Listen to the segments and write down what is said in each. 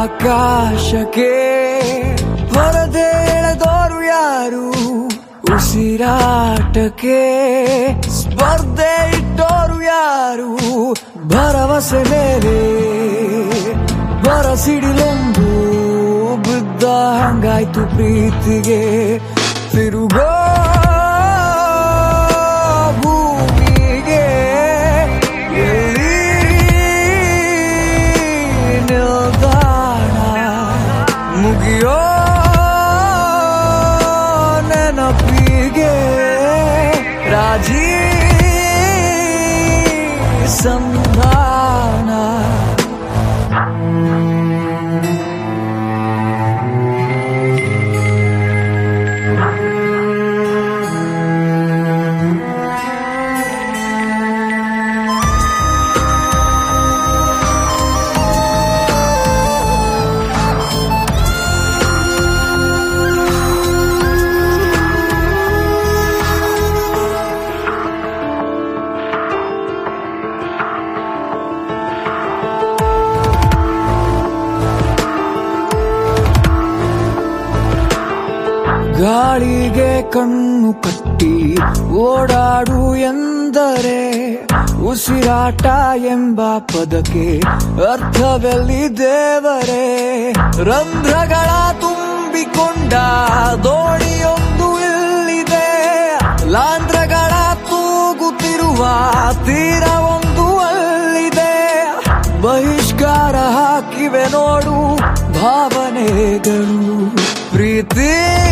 ಆಕಾಶಕ್ಕೆ ಹೊರದೆ ಎಳೆದೋರು ಯಾರು ಉಸಿರಾಟಕ್ಕೆ ಸ್ಪರ್ಧೆ ಇಟ್ಟೋರು ಯಾರು ಭರವಸೆ ಮೇಲೆ ಬರಸಿಡಿಲೊಂದು ಬಿದ್ದ ಹಂಗಾಯ್ತು ಪ್ರೀತಿಗೆ ತಿರುಗೋ ಭೂಮಿಗೆ ಎಲ್ಲಿ ನಿಲ್ದಾಣ ಮುಗಿಯೋ ನೆನಪಿಗೆ ರಾಜಿ ಸಂಧಾನ ಗಾಳಿಗೆ ಕಣ್ಣು ಕಟ್ಟಿ ಓಡಾಡು ಎಂದರೆ ಉಸಿರಾಟ ಎಂಬ ಪದಕ್ಕೆ ಅರ್ಥವೆಲ್ಲಿ ದೇವರೇ ರಂಧ್ರಗಳ ತುಂಬಿಕೊಂಡ ದೋಣಿಯೊಂದು ಇಲ್ಲಿದೆ ಲಾಂಧ್ರಗಳ ತೂಗುತ್ತಿರುವ ತೀರವೊಂದು ಅಲ್ಲಿದೆ ಬಹಿಷ್ಕಾರ ಹಾಕಿವೆ ನೋಡು ಭಾವನೆಗಳು ಪ್ರೀತಿ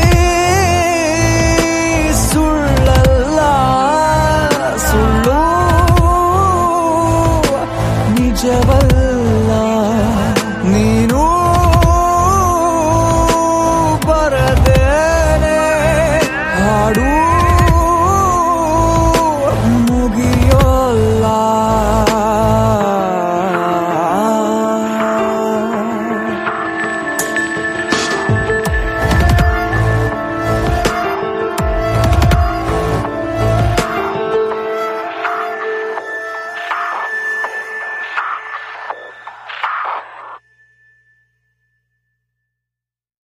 ಸುಳ್ಳಲ್ಲ ಸುಳ್ಳು ನಿಜವ